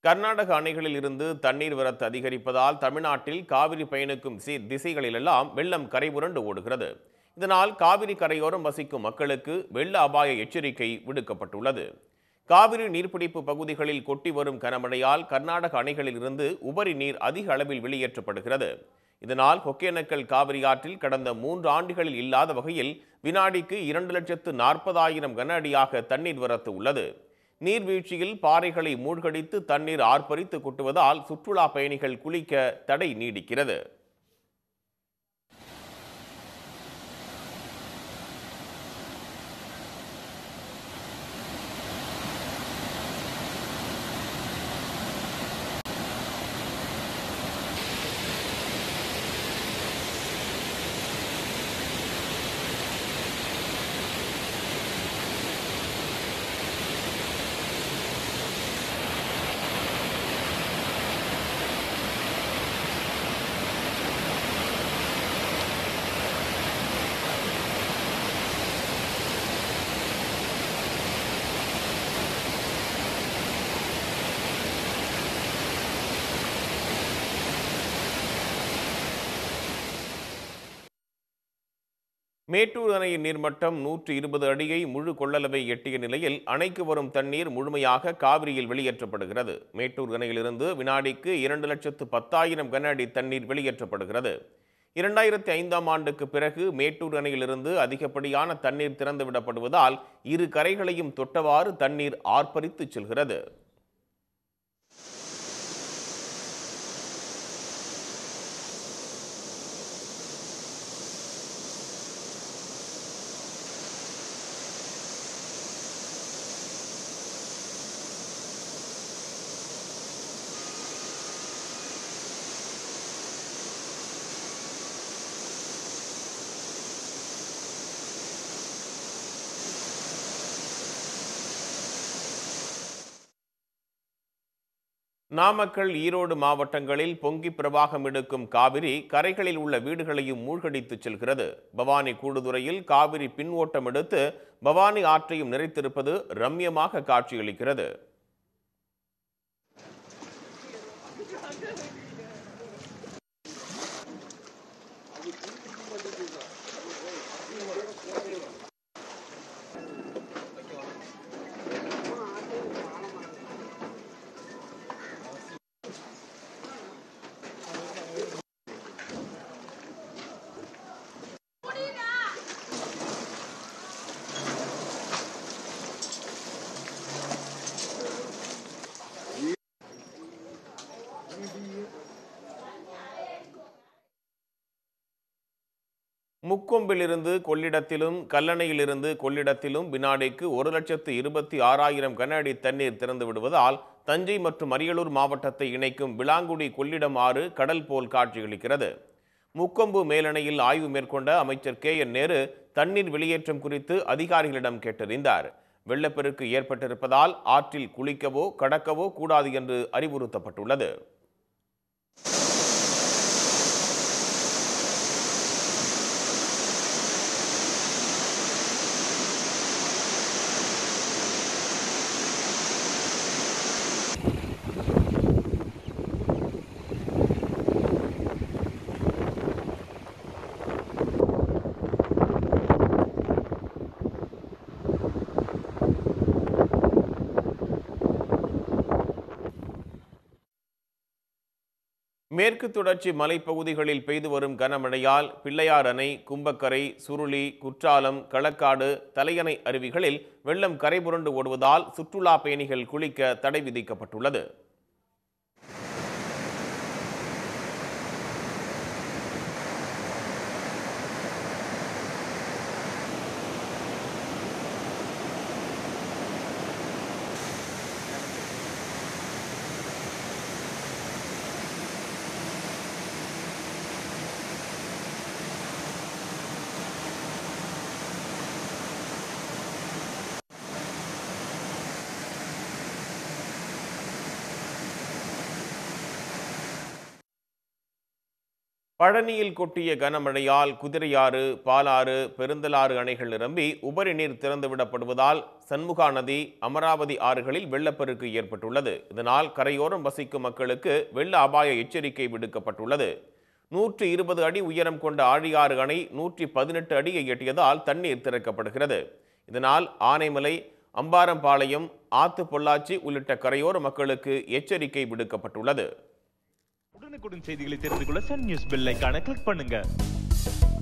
கர்நாடக அணைகளில் இருந்து தண்ணீர் வரத்து அதிகரிப்பதால் தமிழ்நாட்டில் காவிரி பயணிக்கும் சி திசைகளிலெல்லாம் வெள்ளம் கரைபுரண்டு ஓடுகிறது இதனால் காவிரி கரையோரம் வசிக்கும் மக்களுக்கு வெள்ள அபாய எச்சரிக்கை விடுக்கப்பட்டுள்ளது காவிரி நீர்பிடிப்பு பகுதிகளில் கொட்டி வரும் கனமழையால் கர்நாடக அணைகளில் இருந்து உபரி நீர் அதிக அளவில் வெளியேற்றப்படுகிறது இதனால் ஒகேனக்கல் காவிரி ஆற்றில் கடந்த மூன்று ஆண்டுகளில் இல்லாத வகையில் வினாடிக்கு இரண்டு லட்சத்து நாற்பதாயிரம் கன அடியாக தண்ணீர் வரத்து உள்ளது நீர்வீழ்ச்சியில் பாறைகளை மூழ்கடித்து தண்ணீர் ஆர்ப்பரித்து கொட்டுவதால் சுற்றுலா பயணிகள் குளிக்க தடை நீடிக்கிறது மேட்டூர் அணையின் நீர்மட்டம் நூற்று இருபது அடியை முழு கொள்ளளவை எட்டிய நிலையில் அணைக்கு வரும் தண்ணீர் முழுமையாக காவிரியில் வெளியேற்றப்படுகிறது மேட்டூர் அணையிலிருந்து வினாடிக்கு இரண்டு லட்சத்து பத்தாயிரம் கன அடி தண்ணீர் வெளியேற்றப்படுகிறது இரண்டாயிரத்தி ஐந்தாம் ஆண்டுக்கு பிறகு மேட்டூர் அணையிலிருந்து அதிகப்படியான தண்ணீர் திறந்துவிடப்படுவதால் இரு கரைகளையும் தொட்டவாறு தண்ணீர் ஆர்ப்பரித்து செல்கிறது நாமக்கல் ஈரோடு மாவட்டங்களில் பொங்கி பிரவாகம் எடுக்கும் காவிரி கரைகளில் உள்ள வீடுகளையும் மூழ்கடித்துச் செல்கிறது பவானி கூடுதுறையில் காவிரி பின்ஓட்டம் எடுத்து பவானி ஆற்றையும் நிறைத்திருப்பது ரம்யமாக காட்சியளிக்கிறது முக்கொம்பிலிருந்து கொள்ளிடத்திலும் கல்லணையிலிருந்து கொள்ளிடத்திலும் வினாடிக்கு ஒரு லட்சத்து இருபத்தி ஆறாயிரம் கன அடி தண்ணீர் திறந்து விடுவதால் தஞ்சை மற்றும் அரியலூர் மாவட்டத்தை இணைக்கும் விளாங்குடி கொள்ளிடம் ஆறு கடல் போல் காட்சியளிக்கிறது முக்கொம்பு மேலணையில் ஆய்வு மேற்கொண்ட அமைச்சர் கே என் நேரு தண்ணீர் வெளியேற்றம் குறித்து அதிகாரிகளிடம் கேட்டறிந்தார் வெள்ளப்பெருக்கு ஏற்பட்டிருப்பதால் ஆற்றில் குளிக்கவோ கடக்கவோ கூடாது என்று அறிவுறுத்தப்பட்டுள்ளது மேற்கு தொடர்ச்சி மலைப்பகுதிகளில் பெய்து வரும் கனமழையால் பிள்ளையார் அணை கும்பக்கரை சுருளி குற்றாலம் களக்காடு தலையணை அருவிகளில் வெள்ளம் கரைபுரண்டு ஓடுவதால் சுற்றுலா பயணிகள் குளிக்க தடை விதிக்கப்பட்டுள்ளது பழனியில் கொட்டிய கனமழையால் குதிரையாறு பாலாறு பெருந்தலாறு அணைகள் நிரம்பி உபரி நீர் திறந்துவிடப்படுவதால் சண்முகா நதி அமராவதி ஆறுகளில் வெள்ளப்பெருக்கு ஏற்பட்டுள்ளது இதனால் கரையோரம் வசிக்கும் மக்களுக்கு வெள்ள அபாய எச்சரிக்கை விடுக்கப்பட்டுள்ளது நூற்றி இருபது அடி உயரம் கொண்ட ஆழியாறு அணை நூற்றி பதினெட்டு அடியை எட்டியதால் தண்ணீர் திறக்கப்படுகிறது இதனால் ஆனைமலை அம்பாரம்பாளையம் ஆத்து பொள்ளாச்சி உள்ளிட்ட கரையோர மக்களுக்கு எச்சரிக்கை விடுக்கப்பட்டுள்ளது உடனுக்குடன் செய்திகளை தெரிந்து கொள்ள சன் நியூஸ் பெல் ஐகானை கிளிக் பண்ணுங்க